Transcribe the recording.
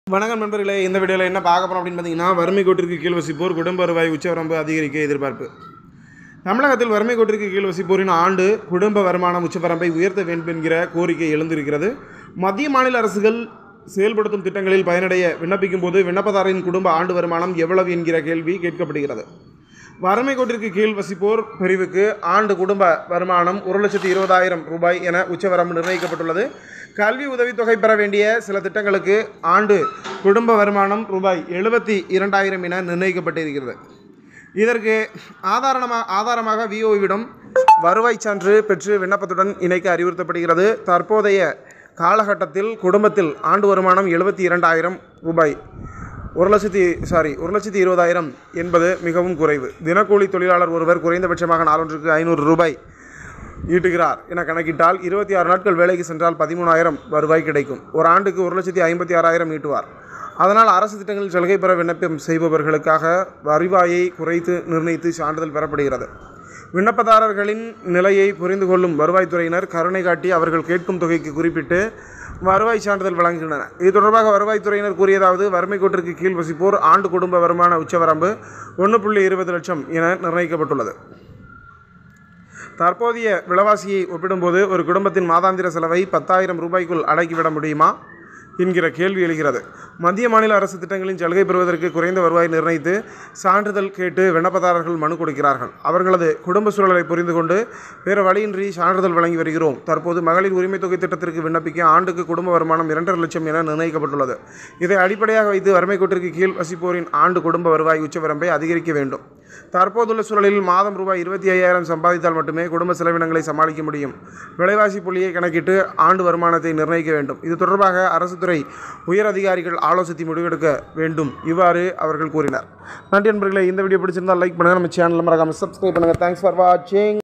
வணக்கம் நண்பர்களே இந்த வீடியோவில் என்ன பார்க்க போகிறோம் அப்படின்னு பார்த்தீங்கன்னா வறுமை கோட்டிற்கு கீழ் வசிப்போர் குடும்ப வருவாய் உச்சவரம்பு அதிகரிக்க எதிர்பார்ப்பு தமிழகத்தில் வறுமை கோட்டிற்கு கீழ் வசிப்போரின் ஆண்டு குடும்ப வருமானம் உச்சவரம்பை உயர்த்த வேண்டும் என்கிற கோரிக்கை எழுந்திருக்கிறது மத்திய மாநில அரசுகள் செயல்படுத்தும் திட்டங்களில் பயனடைய விண்ணப்பிக்கும் போது விண்ணப்பதாரின் குடும்ப ஆண்டு வருமானம் எவ்வளவு என்கிற கேள்வி கேட்கப்படுகிறது வறுமை கோட்டிற்கு கீழ் வசிப்போர் பிரிவுக்கு ஆண்டு குடும்ப வருமானம் ஒரு லட்சத்தி இருபதாயிரம் ரூபாய் என உச்சவரம்பு நிர்ணயிக்கப்பட்டுள்ளது கல்வி உதவித்தொகை பெற வேண்டிய சில திட்டங்களுக்கு ஆண்டு குடும்ப வருமானம் ரூபாய் எழுபத்தி இரண்டாயிரம் என நிர்ணயிக்கப்பட்டிருக்கிறது இதற்கு ஆதாரமாக ஆதாரமாக விஓவிடம் வருவாய் சான்று பெற்று விண்ணப்பத்துடன் இணைக்க அறிவுறுத்தப்படுகிறது தற்போதைய காலகட்டத்தில் குடும்பத்தில் ஆண்டு வருமானம் எழுபத்தி இரண்டாயிரம் ரூபாய் ஒரு லட்சத்தி சாரி ஒரு லட்சத்தி இருபதாயிரம் என்பது மிகவும் குறைவு தினக்கூலி தொழிலாளர் ஒருவர் குறைந்தபட்சமாக நாளொன்றுக்கு ஐநூறு ரூபாய் ஈட்டுகிறார் என கணக்கிட்டால் இருபத்தி ஆறு நாட்கள் வேலைக்கு சென்றால் பதிமூணாயிரம் வருவாய் கிடைக்கும் ஒரு ஆண்டுக்கு ஒரு லட்சத்தி ஐம்பத்தி ஆறாயிரம் ஈட்டுவார் அதனால் அரசு திட்டங்களில் சலுகை பெற விண்ணப்பம் செய்பவர்களுக்காக வருவாயை குறைத்து நிர்ணயித்து சான்றிதழ் பெறப்படுகிறது விண்ணப்பதாரர்களின் நிலையை புரிந்து கொள்ளும் வருவாய்த்துறையினர் கருணை காட்டி அவர்கள் கேட்கும் தொகைக்கு குறிப்பிட்டு வருவாய் சான்றிதழ் வழங்குகின்றனர் இது தொடர்பாக வருவாய்த்துறையினர் கூறியதாவது வறுமை கோட்டிற்கு கீழ் வசிப்போர் ஆண்டு குடும்ப வருமான உச்சவரம்பு ஒன்று புள்ளி இருபது லட்சம் என நிர்ணயிக்கப்பட்டுள்ளது தற்போதைய விலைவாசியை ஒப்பிடும்போது ஒரு குடும்பத்தின் மாதாந்திர செலவை பத்தாயிரம் ரூபாய்க்குள் அடக்கிவிட முடியுமா என்கிற கேள்வி எழுகிறது மத்திய மாநில அரசு திட்டங்களின் சலுகை பெறுவதற்கு குறைந்த வருவாய் நிர்ணயித்து சான்றிதழ் கேட்டு விண்ணப்பதாரர்கள் மனு கொடுக்கிறார்கள் அவர்களது குடும்ப சூழலை புரிந்து கொண்டு வேறு வழியின்றி சான்றிதழ் வழங்கி வருகிறோம் தற்போது மகளிர் உரிமைத் தொகை திட்டத்திற்கு விண்ணப்பிக்க ஆண்டுக்கு குடும்ப வருமானம் இரண்டரை லட்சம் என நிர்ணயிக்கப்பட்டுள்ளது இதை அடிப்படையாக வைத்து வறுமை கோட்டிற்கு கீழ் வசிப்போரின் ஆண்டு குடும்ப வருவாய் உச்சவரம்பை அதிகரிக்க வேண்டும் தற்போதுள்ள சூழலில் மாதம் ரூபாய் இருபத்தி ஐயாயிரம் சம்பாதித்தால் மட்டுமே குடும்ப செலவினங்களை சமாளிக்க முடியும் விலைவாசி புள்ளியை கணக்கிட்டு ஆண்டு வருமானத்தை நிர்ணயிக்க வேண்டும் இது தொடர்பாக அரசு துறை உயர் அதிகாரிகள் ஆலோசித்து முடிவெடுக்க வேண்டும் இவ்வாறு அவர்கள் கூறினர் நன்றி நண்பர்களே இந்த வீடியோ பிடிச்சிருந்தால் லைக் பண்ணுங்கள் நம்ம சேனலில் மறக்காமல் சப்ஸ்கிரைப் பண்ணுங்கள் தேங்க்ஸ் ஃபார் வாட்சிங்